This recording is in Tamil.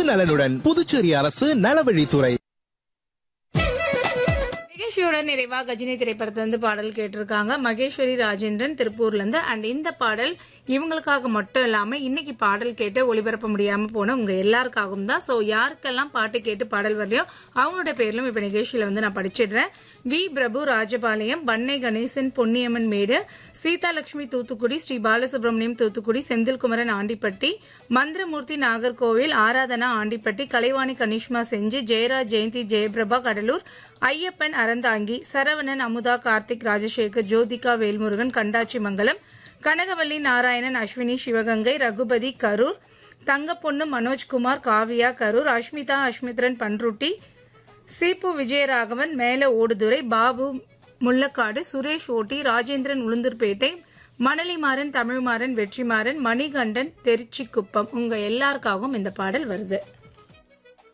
நலனுடன் புதுச்சேரி அரசு நலவழித்துறை நிகழ்ச்சியோட நிறைவா கஜினி திரைப்படத்துல இருந்து பாடல் கேட்டிருக்காங்க மகேஸ்வரி ராஜேந்திரன் திருப்பூர்ல இருந்து அண்ட் இந்த பாடல் இவங்களுக்காக மட்டும் இல்லாம இன்னைக்கு பாடல் கேட்டு ஒளிபரப்ப முடியாம போன உங்க எல்லாருக்காகவும் தான் சோ யாருக்கெல்லாம் பாட்டு கேட்டு பாடல் வரலையோ அவங்களோட பேர்லும் இப்ப நிகழ்ச்சியில வந்து நான் படிச்சிடுறேன் வி பிரபு ராஜபாளையம் பண்ணை கணேசன் பொன்னியம்மன் மேடு சீதாலட்சுமி தூத்துக்குடி ஸ்ரீ பாலசுப்ரமணியம் தூத்துக்குடி செந்தில்குமரன் ஆண்டிப்பட்டி மந்திரமூர்த்தி நாகர்கோவில் ஆராதனா ஆண்டிப்பட்டி கலைவாணி கனிஷ்மா செஞ்சு ஜெயராஜ் ஜெயந்தி ஜெயபிரபா கடலூர் ஐயப்பன் அறந்தாங்கி சரவணன் அமுதா கார்த்திக் ராஜசேகர் ஜோதிகா வேல்முருகன் கண்டாச்சி மங்கலம் கனகவல்லி நாராயணன் அஸ்வினி சிவகங்கை ரகுபதி கரூர் தங்கப்பொண்ணு மனோஜ்குமார் காவியா கரூர் அஷ்மிதா அஷ்மித்ரன் பன்ருட்டி சீப்பு விஜயராகவன் மேல ஓடுதுறை பாபு முள்ளக்காடு சுரேஷ் ஓட்டி ராஜேந்திரன் உளுந்தூர்பேட்டை மணலிமாறன் தமிழ்மாறன் வெற்றிமாறன் மணிகண்டன் தெரிச்சிக்குப்பம் உங்க எல்லாருக்காகவும் இந்த பாடல் வருது